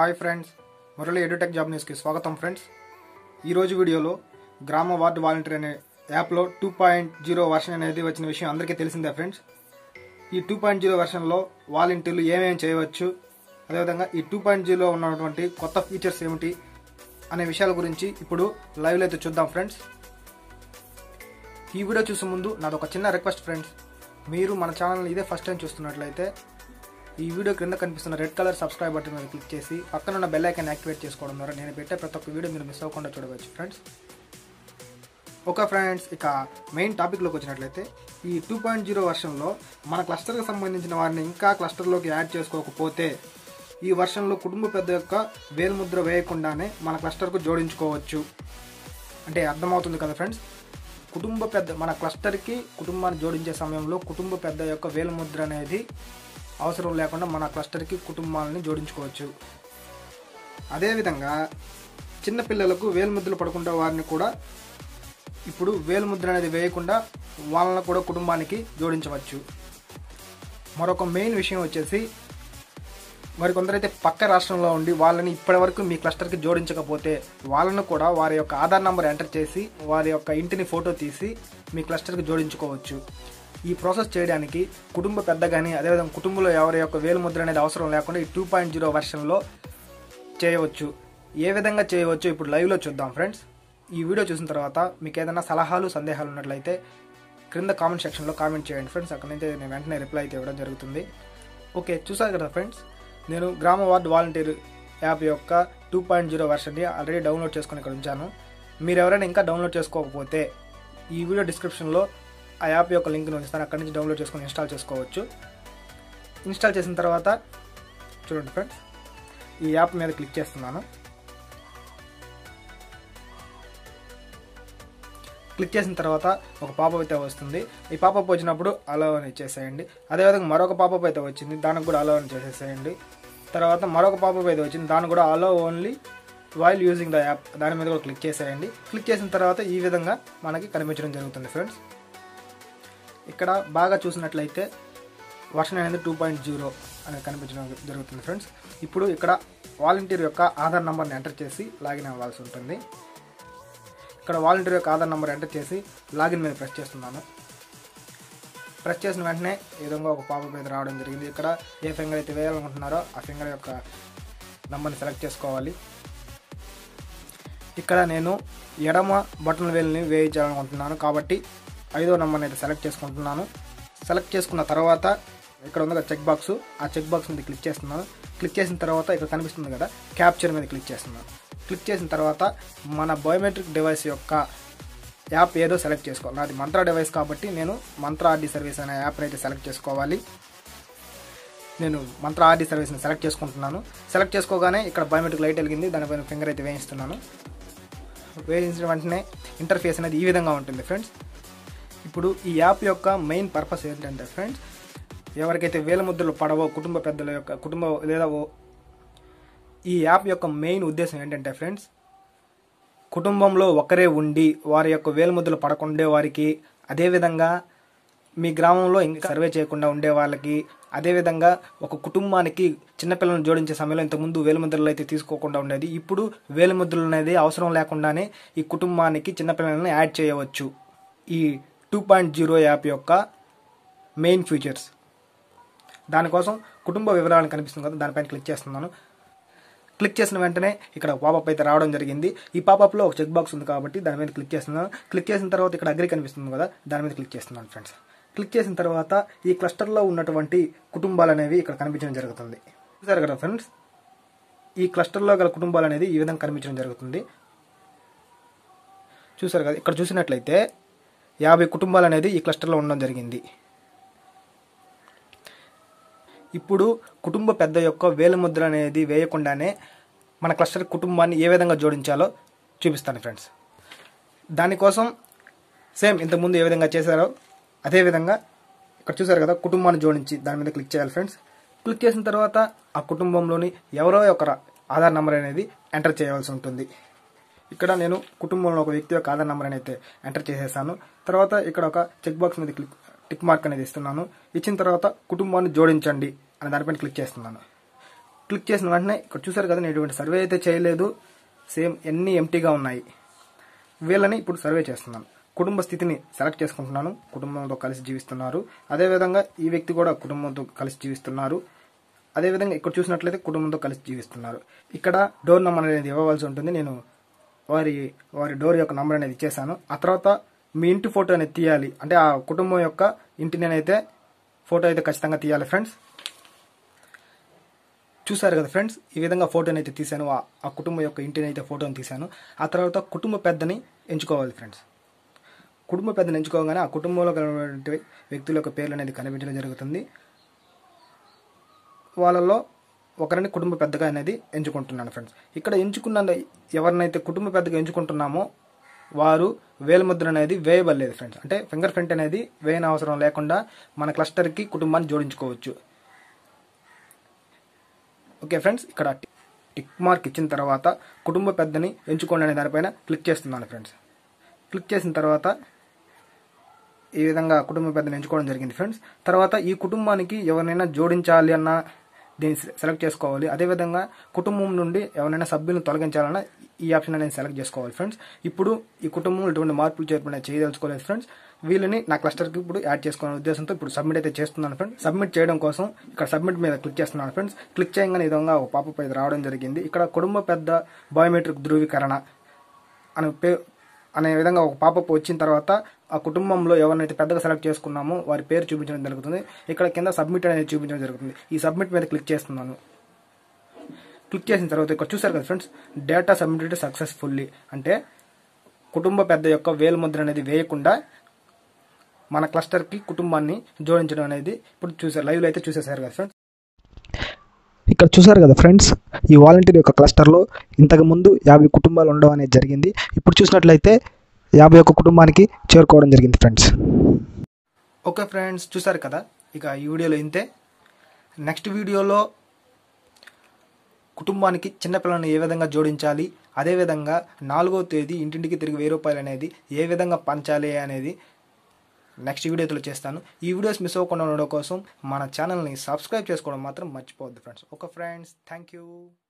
hi friends Murali edutech job న్యూస్కి స్వాగతం friends ఈరోజు వీడియోలో గ్రామ వార్డు వాలంటీర్ అనే యాప్లో టూ పాయింట్ జీరో వర్షన్ అనేది వచ్చిన విషయం అందరికీ తెలిసిందే ఫ్రెండ్స్ ఈ టూ పాయింట్ జీరో వర్షన్లో వాలంటీర్లు ఏమేమి చేయవచ్చు అదేవిధంగా ఈ టూ పాయింట్ జీరో ఉన్నటువంటి కొత్త ఫీచర్స్ ఏమిటి అనే విషయాల గురించి ఇప్పుడు లైవ్లో అయితే చూద్దాం ఫ్రెండ్స్ ఈ వీడియో చూసే ముందు నాది ఒక చిన్న రిక్వెస్ట్ ఫ్రెండ్స్ మీరు మన ఛానల్ని ఇదే ఫస్ట్ టైం చూస్తున్నట్లయితే ఈ వీడియో క్రింద కనిపిస్తున్న రెడ్ కలర్ సబ్స్క్రైబ్ బటన్ మీద క్లిక్ చేసి పక్కన ఉన్న బెల్ ఐకాన్ యాక్టివేట్ చేసుకోవడం ద్వారా నేను పెట్టే ప్రతి ఒక్క వీడియో మీరు మిస్ అవ్వకుండా చూడవచ్చు ఫ్రెండ్స్ ఓకే ఫ్రెండ్స్ ఇక మెయిన్ టాపిక్లోకి వచ్చినట్లయితే ఈ టూ పాయింట్ జీరో వర్షన్లో మన క్లస్టర్కి సంబంధించిన వారిని ఇంకా క్లస్టర్లోకి యాడ్ చేసుకోకపోతే ఈ వర్షన్లో కుటుంబ పెద్ద యొక్క వేలుముద్ర వేయకుండానే మన క్లస్టర్కు జోడించుకోవచ్చు అంటే అర్థమవుతుంది కదా ఫ్రెండ్స్ కుటుంబ పెద్ద మన క్లస్టర్కి కుటుంబాన్ని జోడించే సమయంలో కుటుంబ పెద్ద యొక్క వేలుముద్ర అనేది అవసరం లేకుండా మన క్లస్టర్కి కుటుంబాలని జోడించుకోవచ్చు అదేవిధంగా చిన్నపిల్లలకు వేలుముద్రలు పడకుండా వారిని కూడా ఇప్పుడు వేలుముద్ర అనేది వేయకుండా వాళ్ళని కూడా కుటుంబానికి జోడించవచ్చు మరొక మెయిన్ విషయం వచ్చేసి మరి కొందరైతే పక్క రాష్ట్రంలో ఉండి వాళ్ళని ఇప్పటివరకు మీ క్లస్టర్కి జోడించకపోతే వాళ్ళను కూడా వారి యొక్క ఆధార్ నంబర్ ఎంటర్ చేసి వారి యొక్క ఇంటిని ఫోటో తీసి మీ క్లస్టర్కి జోడించుకోవచ్చు ఈ ప్రాసెస్ చేయడానికి కుటుంబ పెద్ద కానీ అదేవిధంగా కుటుంబంలో ఎవరి యొక్క వేలుముద్ర అనేది అవసరం లేకుండా ఈ టూ పాయింట్ జీరో వర్షన్లో చేయవచ్చు ఏ విధంగా చేయవచ్చు ఇప్పుడు లైవ్లో చూద్దాం ఫ్రెండ్స్ ఈ వీడియో చూసిన తర్వాత మీకు ఏదైనా సలహాలు సందేహాలు ఉన్నట్లయితే క్రింద కామెంట్ సెక్షన్లో కామెంట్ చేయండి ఫ్రెండ్స్ అక్కడ నుంచి నేను వెంటనే రిప్లై అయితే ఇవ్వడం జరుగుతుంది ఓకే చూసారు కదా ఫ్రెండ్స్ నేను గ్రామ వార్డు వాలంటీర్ యాప్ యొక్క two point zero వర్షన్ని already download చేసుకుని ఇక్కడ ఉంచాను మీరు ఎవరైనా ఇంకా డౌన్లోడ్ చేసుకోకపోతే ఈ వీడియో డిస్క్రిప్షన్లో ఆ యాప్ యొక్క లింక్ని ఉంచుతాను అక్కడి నుంచి డౌన్లోడ్ చేసుకొని ఇన్స్టాల్ చేసుకోవచ్చు ఇన్స్టాల్ చేసిన తర్వాత చూడండి ఫ్రెండ్స్ ఈ యాప్ మీద క్లిక్ చేస్తున్నాను క్లిక్ చేసిన తర్వాత ఒక పాపప్ అయితే వస్తుంది ఈ పాపప్ వచ్చినప్పుడు అలో అని ఇచ్చేసేయండి అదేవిధంగా మరొక పాపప్ అయితే వచ్చింది దానికి కూడా అలో అని చేసేసేయండి తర్వాత మరొక పాపప్ అయితే వచ్చింది దానికి కూడా అలో only while using the app దాని మీద కూడా క్లిక్ చేసేయండి క్లిక్ చేసిన తర్వాత ఈ విధంగా మనకి కనిపించడం జరుగుతుంది ఫ్రెండ్స్ ఇక్కడ బాగా చూసినట్లయితే వర్షన్ అనేది టూ పాయింట్ జీరో అనేది కనిపించడం జరుగుతుంది ఫ్రెండ్స్ ఇప్పుడు ఇక్కడ వాలంటీర్ యొక్క ఆధార్ నెంబర్ని ఎంటర్ చేసి లాగిన్ అవ్వాల్సి ఉంటుంది ఇక్కడ వాలంటీర్ యొక్క ఆధార్ నెంబర్ ఎంటర్ చేసి లాగిన్ మీద ప్రెస్ చేస్తున్నాను ప్రెస్ చేసిన వెంటనే ఈ విధంగా ఒక పాప మీద రావడం జరిగింది ఇక్కడ ఏ ఫింగర్ అయితే వేయాలనుకుంటున్నారో ఆ ఫింగర్ యొక్క నెంబర్ని సెలెక్ట్ చేసుకోవాలి ఇక్కడ నేను ఎడమ బటన్ వేలుని వేయించాలనుకుంటున్నాను కాబట్టి ఐదో నెంబర్ని అయితే సెలెక్ట్ చేసుకుంటున్నాను సెలెక్ట్ చేసుకున్న తర్వాత ఇక్కడ ఉంది చెక్ బాక్స్ ఆ చెక్ బాక్స్ మీద క్లిక్ చేస్తున్నాను క్లిక్ చేసిన తర్వాత ఇక్కడ కనిపిస్తుంది కదా క్యాప్చర్ మీద క్లిక్ చేస్తున్నాను క్లిక్ చేసిన తర్వాత మన బయోమెట్రిక్ డివైస్ యొక్క యాప్ ఏదో సెలెక్ట్ చేసుకోవాలి నాది మంత్రా డివైస్ కాబట్టి నేను మంత్రా ఆర్డీ సర్వీస్ అనే యాప్ని అయితే సెలెక్ట్ చేసుకోవాలి నేను మంత్రా ఆర్డీ సర్వీస్ని సెలెక్ట్ చేసుకుంటున్నాను సెలెక్ట్ చేసుకోగానే ఇక్కడ బయోమెట్రిక్ లైట్ వెలిగింది దానిపైన ఫింగర్ అయితే వేయిస్తున్నాను వేయించిన వెంటనే ఇంటర్ఫేస్ అనేది ఈ విధంగా ఉంటుంది ఫ్రెండ్స్ ఇప్పుడు ఈ యాప్ యొక్క మెయిన్ పర్పస్ ఏంటంటే ఫ్రెండ్స్ ఎవరికైతే వేల ముద్రలు పడవో కుటుంబ పెద్దల యొక్క కుటుంబ లేదా ఓ- ఈ యాప్ యొక్క మెయిన్ ఉద్దేశం ఏంటంటే ఫ్రెండ్స్ కుటుంబంలో ఒకరే ఉండి వారి యొక్క వేలుముద్రలు పడకుండే వారికి అదేవిధంగా మీ గ్రామంలో ఇంకా సర్వే చేయకుండా ఉండే వాళ్ళకి అదేవిధంగా ఒక కుటుంబానికి చిన్నపిల్లలను జోడించే సమయంలో ఇంతకుముందు వేలుముద్రలు అయితే తీసుకోకుండా ఉండేది ఇప్పుడు వేలుముద్రలు అనేది అవసరం లేకుండానే ఈ కుటుంబానికి చిన్నపిల్లలను యాడ్ చేయవచ్చు ఈ టూ పాయింట్ జీరో యాప్ యొక్క మెయిన్ ఫీచర్స్ దానికోసం కుటుంబ వివరాలను కనిపిస్తుంది కదా దానిపైన క్లిక్ చేస్తున్నాను క్లిక్ చేసిన వెంటనే ఇక్కడ పాపప్ అయితే రావడం జరిగింది ఈ పాపప్లో ఒక చెక్ బాక్స్ ఉంది కాబట్టి దాని మీద క్లిక్ చేస్తున్నాను క్లిక్ చేసిన తర్వాత ఇక్కడ అగ్రి కనిపిస్తుంది కదా దాని మీద క్లిక్ చేస్తున్నాను ఫ్రెండ్స్ క్లిక్ చేసిన తర్వాత ఈ క్లస్టర్లో ఉన్నటువంటి కుటుంబాలు అనేవి ఇక్కడ కనిపించడం జరుగుతుంది చూసారు కదా ఫ్రెండ్స్ ఈ క్లస్టర్లో గల కుటుంబాలు అనేది ఈ విధంగా కనిపించడం జరుగుతుంది చూసారు కదా ఇక్కడ చూసినట్లయితే యాభై కుటుంబాలు అనేది ఈ క్లస్టర్లో ఉండడం జరిగింది ఇప్పుడు కుటుంబ పెద్ద యొక్క వేలిముద్ర అనేది వేయకుండానే మన క్లస్టర్ కుటుంబాన్ని ఏ విధంగా జోడించాలో చూపిస్తాను ఫ్రెండ్స్ దానికోసం సేమ్ ఇంతకుముందు ఏ విధంగా చేశారో అదే విధంగా ఇక్కడ చూసారు కదా కుటుంబాన్ని జోడించి దాని మీద క్లిక్ చేయాలి ఫ్రెండ్స్ క్లిక్ చేసిన తర్వాత ఆ కుటుంబంలోని ఎవరో ఒకరు ఆధార్ నెంబర్ అనేది ఎంటర్ చేయవలసి ఉంటుంది ఇక్కడ నేను కుటుంబంలో ఒక వ్యక్తి యొక్క ఆధార్ నెంబర్ అయితే ఎంటర్ చేసేసాను తర్వాత ఇక్కడ ఒక చెక్ బాక్స్ మీద క్లిక్ టిక్ మార్క్ అనేది ఇస్తున్నాను ఇచ్చిన తర్వాత కుటుంబాన్ని జోడించండి అనే దానిపైన క్లిక్ చేస్తున్నాను క్లిక్ చేసిన వెంటనే ఇక్కడ చూసారు కదా నేను ఎటువంటి సర్వే అయితే చేయలేదు సేమ్ ఎన్ని ఎంటీగా ఉన్నాయి వీళ్ళని ఇప్పుడు సర్వే చేస్తున్నాను కుటుంబ స్థితిని సెలెక్ట్ చేసుకుంటున్నాను కుటుంబంతో కలిసి జీవిస్తున్నారు అదేవిధంగా ఈ వ్యక్తి కూడా కుటుంబంతో కలిసి జీవిస్తున్నారు అదేవిధంగా ఇక్కడ చూసినట్లయితే కుటుంబంతో కలిసి జీవిస్తున్నారు ఇక్కడ డోర్ నెంబర్ అనేది ఇవ్వవలసి ఉంటుంది నేను వారి వారి డోర్ యొక్క నంబర్ అనేది ఇచ్చేసాను ఆ తర్వాత మీ ఇంటి ఫోటో అనేది తీయాలి అంటే ఆ కుటుంబం యొక్క ఇంటిని అయితే ఫోటో అయితే ఖచ్చితంగా తీయాలి ఫ్రెండ్స్ చూసారు కదా ఫ్రెండ్స్ ఈ విధంగా ఫోటోని అయితే తీశాను ఆ- ఆ కుటుంబం యొక్క ఇంటిని అయితే ఫోటోని తీశాను ఆ తర్వాత కుటుంబ పెద్దని ఎంచుకోవాలి ఫ్రెండ్స్ కుటుంబ పెద్దని ఎంచుకోగానే ఆ కుటుంబంలో కలిగినటువంటి వ్యక్తుల యొక్క పేర్లు అనేది కనిపించడం జరుగుతుంది వాళ్ళలో ఒకరిని కుటుంబ పెద్దగా అనేది ఎంచుకుంటున్నాను ఫ్రెండ్స్ ఇక్కడ ఎంచుకున్న ఎవరినైతే కుటుంబ పెద్దగా ఎంచుకుంటున్నామో వారు వేలిముద్ర అనేది వేయబడలేదు ఫ్రెండ్స్ అంటే ఫింగర్ ప్రింట్ అనేది వేయని అవసరం లేకుండా మన క్లస్టర్కి కుటుంబాన్ని జోడించుకోవచ్చు ఓకే ఫ్రెండ్స్ ఇక్కడ టి- టిక్ మార్క్ ఇచ్చిన తర్వాత కుటుంబ పెద్దని ఎంచుకోండి అనే దానిపైన క్లిక్ చేస్తున్నాను ఫ్రెండ్స్ క్లిక్ చేసిన తర్వాత ఈ విధంగా కుటుంబ పెద్దను ఎంచుకోవడం జరిగింది ఫ్రెండ్స్ తర్వాత ఈ కుటుంబానికి ఎవరినైనా జోడించాలి అన్న దీన్ని సె- సెలెక్ట్ చేసుకోవాలి అదేవిధంగా కుటుంబం నుండి ఎవరైనా సభ్యులను తొలగించాలన్నా ఈ ఆప్షన్ అనేది సెలెక్ట్ చేసుకోవాలి ఫ్రెండ్స్ ఇప్పుడు ఈ కుటుంబంలో ఎటువంటి మార్పులు చేర్పులు అనేది చేయదలుచుకోలేదు ఫ్రెండ్స్ వీళ్ళని నా క్లస్టర్కి ఇప్పుడు యాడ్ చేసుకునే ఉద్దేశంతో ఇప్పుడు సబ్మిట్ అయితే చేస్తున్నాను ఫ్రెండ్స్ సబ్మిట్ చేయడం కోసం ఇక్కడ సబ్మిట్ మీద క్లిక్ చేస్తున్నాను ఫ్రెండ్స్ క్లిక్ చేయగానే ఈ విధంగా ఒక పాప అయితే రావడం జరిగింది ఇక్కడ కుటుంబ పెద్ద బయోమెట్రిక్ ధృవీకరణ అనే పే అనే విధంగా ఒక పాపప్ వచ్చిన తర్వాత ఆ కుటుంబంలో ఎవరినైతే పెద్దగా సెలెక్ట్ చేసుకున్నామో వారి పేరు చూపించడం జరుగుతుంది ఇక్కడ కింద సబ్మిట్ అనేది చూపించడం జరుగుతుంది ఈ సబ్మిట్ మీద క్లిక్ చేస్తున్నాను క్లిక్ చేసిన తర్వాత ఇక్కడ చూసారు కదా ఫ్రెండ్స్ డేటా సబ్మిటెడ్ సక్సెస్ఫుల్లీ అంటే కుటుంబ పెద్ద యొక్క వేలుముద్ర అనేది వేయకుండా మన క్లస్టర్కి కుటుంబాన్ని జోడించడం అనేది ఇప్పుడు చూసారు లైవ్లో అయితే చూసేసారు కదా ఫ్రెండ్స్ ఇక్కడ చూసారు కదా ఫ్రెండ్స్ ఈ వాలంటీర్ యొక్క క్లస్టర్లో ఇంతకు ముందు యాభై కుటుంబాలు ఉండడం అనేది జరిగింది ఇప్పుడు చూసినట్లయితే యాభై ఒక్క కుటుంబానికి చేరుకోవడం జరిగింది ఫ్రెండ్స్ ఓకే ఫ్రెండ్స్ చూసారు కదా ఇక ఈ వీడియోలో ఇంతే నెక్స్ట్ వీడియోలో కుటుంబానికి చిన్నపిల్లలను ఏ విధంగా జోడించాలి అదేవిధంగా నాలుగో తేదీ ఇంటింటికి తిరిగి వెయ్యి రూపాయలు అనేది ఏ విధంగా పంచాలి అనేది నెక్స్ట్ వీడియోలో చేస్తాను ఈ వీడియోస్ మిస్ అవ్వకుండా ఉండడం కోసం మన ఛానల్ని సబ్స్క్రైబ్ చేసుకోవడం మాత్రం మర్చిపోవద్దు friends okay friends thank you